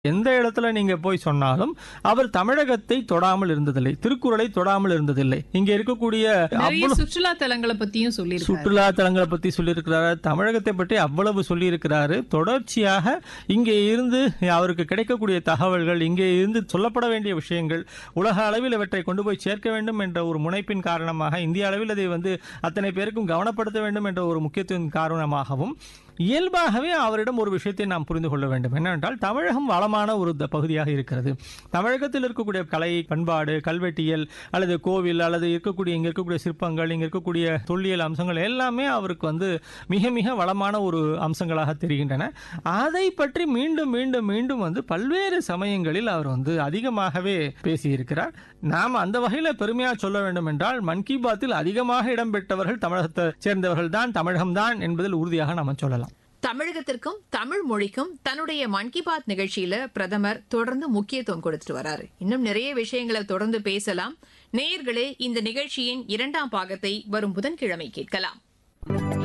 எந்த இடத்துல நீங்க போய் சொன்னாலும் அவர் தமிழகத்தை தொடாமல் இருந்ததில்லை திருக்குறளை தொடாமல் இருந்ததில்லை இங்க இருக்கக்கூடிய நிறைய அவ்வளவு சுற்றுலா தலங்களை பத்தியும் சொல்லியிருக்காரு சுற்றுலா தலங்களை பத்தி சொல்லியிருக்கிறாரு தமிழகத்தை பற்றி அவ்வளவு சொல்லியிருக்கிறாரு தொடர்ச்சியாக இங்கே இருந்து அவருக்கு கிடைக்கக்கூடிய தகவல்கள் இங்கே இருந்து சொல்லப்பட வேண்டிய விஷயங்கள் உலக அளவில் இவற்றை கொண்டு போய் சேர்க்க வேண்டும் என்ற ஒரு முனைப்பின் காரணமாக இந்திய அளவில் அதை வந்து அத்தனை பேருக்கும் கவனப்படுத்த வேண்டும் என்ற ஒரு முக்கியத்துவம் காரணமாகவும் இயல்பாகவே அவரிடம் ஒரு விஷயத்தை நாம் புரிந்து கொள்ள வேண்டும் என்னவென்றால் தமிழகம் வளமான ஒரு த- பகுதியாக இருக்கிறது தமிழகத்தில் இருக்கக்கூடிய கலை பண்பாடு கல்வெட்டியல் அல்லது கோவில் அல்லது இருக்கக்கூடிய இங்க இருக்கக்கூடிய சிற்பங்கள் இங்க இருக்கக்கூடிய தொல்லியல் அம்சங்கள் எல்லாமே அவருக்கு வந்து மிக மிக வளமான ஒரு அம்சங்களாக தெரிகின்றன அதை பற்றி மீண்டும் மீண்டும் மீண்டும் வந்து பல்வேறு சமயங்களில் அவர் வந்து அதிகமாகவே பேசியிருக்கிறார் நாம் அந்த வகையில் பெருமையாக சொல்ல வேண்டும் என்றால் மன் கி பாத்தில் அதிகமாக இடம்பெற்றவர்கள் தமிழகத்தை சேர்ந்தவர்கள் தான் தமிழகம்தான் என்பதில் உறுதியாக நாம் சொல்லலாம் தமிழகத்திற்கும் தமிழ் மொழிக்கும் தன்னுடைய மன் கி பாத் நிகழ்ச்சியில பிரதமர் தொடர்ந்து முக்கியத்துவம் கொடுத்துட்டு வராரு இன்னும் நிறைய விஷயங்களை தொடர்ந்து பேசலாம் நேயர்களே இந்த நிகழ்ச்சியின் இரண்டாம் பாகத்தை வரும் புதன்கிழமை கேட்கலாம்